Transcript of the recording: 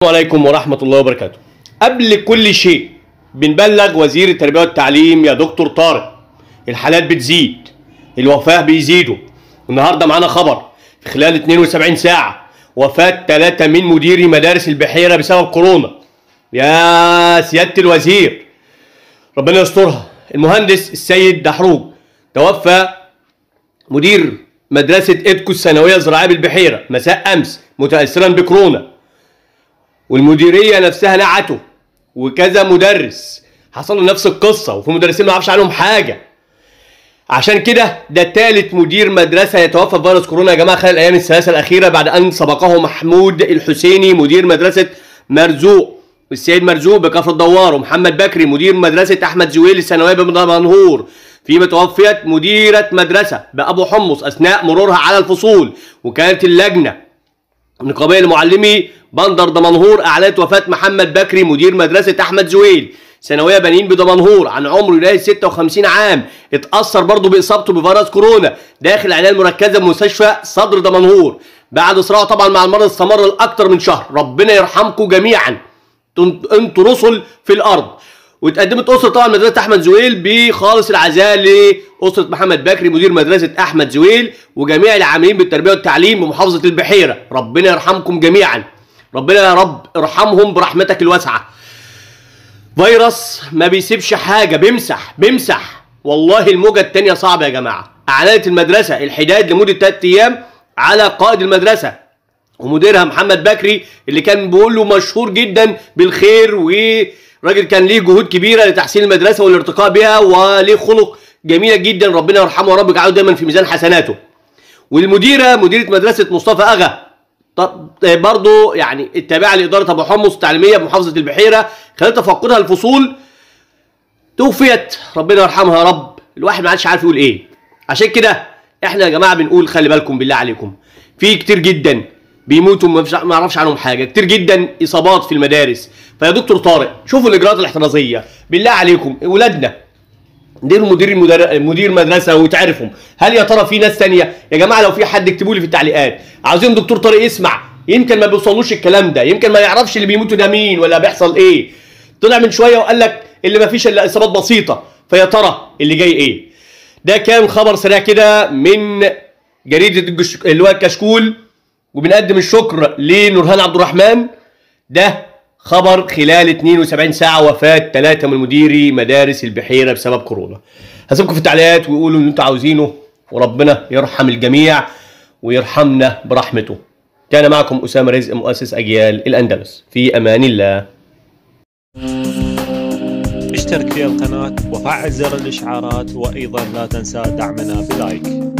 عليكم ورحمة الله وبركاته قبل كل شيء بنبلغ وزير التربية والتعليم يا دكتور طارق الحالات بتزيد الوفاة بيزيدوا النهاردة معانا خبر في خلال 72 ساعة وفاة ثلاثة من مديري مدارس البحيرة بسبب كورونا يا سيادة الوزير ربنا يسترها المهندس السيد دحروج توفى مدير مدرسة إدكو الثانوية الزراعية بالبحيرة مساء أمس متأثرا بكورونا والمديريه نفسها نعته وكذا مدرس حصل له نفس القصه وفي مدرسين ما يعرفش عنهم حاجه عشان كده ده تالت مدير مدرسه يتوفى بفيروس كورونا يا جماعه خلال الايام الثلاثه الاخيره بعد ان سبقه محمود الحسيني مدير مدرسه مرزوق والسيد مرزوق بكفر الدوار ومحمد بكري مدير مدرسه احمد زويل الثانويه بمنهور فيما توفيت مديره مدرسه بابو حمص اثناء مرورها على الفصول وكانت اللجنه نقابيه لمعلمي بندر دمنهور اعلنت وفاه محمد بكري مدير مدرسه احمد زويل ثانويه بنين بدمنهور عن عمر يناهز 56 عام اتاثر برضه باصابته بفيروس كورونا داخل العنايه المركزه بمستشفى صدر دمنهور بعد صراعه طبعا مع المرض استمر لاكثر من شهر ربنا يرحمكم جميعا انتوا رسل في الارض واتقدمت اسره طبعا مدرسه احمد زويل بخالص العزاء لاسره محمد بكري مدير مدرسه احمد زويل وجميع العاملين بالتربيه والتعليم بمحافظه البحيره ربنا يرحمكم جميعا ربنا يا رب ارحمهم برحمتك الواسعه فيروس ما بيسيبش حاجه بيمسح بيمسح والله الموجه الثانيه صعبه يا جماعه اعلنت المدرسه الحداد لمده 3 ايام على قائد المدرسه ومديرها محمد بكري اللي كان بيقول له مشهور جدا بالخير وراجل كان ليه جهود كبيره لتحسين المدرسه والارتقاء بها وليه خلق جميله جدا ربنا يرحمه ورب يجعله دايما في ميزان حسناته والمديره مديره مدرسه مصطفى اغا طب برضه يعني التابعه لاداره ابو حمص التعليميه بمحافظه البحيره خلال تفقدها الفصول توفيت ربنا يرحمها يا رب الواحد ما عادش عارف يقول ايه عشان كده احنا يا جماعه بنقول خلي بالكم بالله عليكم في كتير جدا بيموتوا ما نعرفش عنهم حاجه كتير جدا اصابات في المدارس فيا دكتور طارق شوفوا الاجراءات الاحترازيه بالله عليكم ولادنا دير مدير المدر... مدير مدرسه وتعرفهم هل يا ترى في ناس ثانيه يا جماعه لو في حد اكتبوا لي في التعليقات عاوزين دكتور طارق يسمع يمكن ما بيوصلوش الكلام ده يمكن ما يعرفش اللي بيموتوا ده مين ولا بيحصل ايه طلع من شويه وقال لك اللي ما فيش الا اصابات بسيطه فيا ترى اللي جاي ايه ده كان خبر سريع كده من جريده الجش... اللي هو الكشكول وبنقدم الشكر لنورهان عبد الرحمن ده خبر خلال 72 ساعة وفاة ثلاثة من مديري مدارس البحيرة بسبب كورونا. هسيبكم في التعليقات وقولوا اللي انتوا عاوزينه وربنا يرحم الجميع ويرحمنا برحمته. كان معكم أسامة رزق مؤسس أجيال الأندلس في أمان الله. اشترك في القناة وفعل زر الإشعارات وأيضا لا تنسى دعمنا بلايك.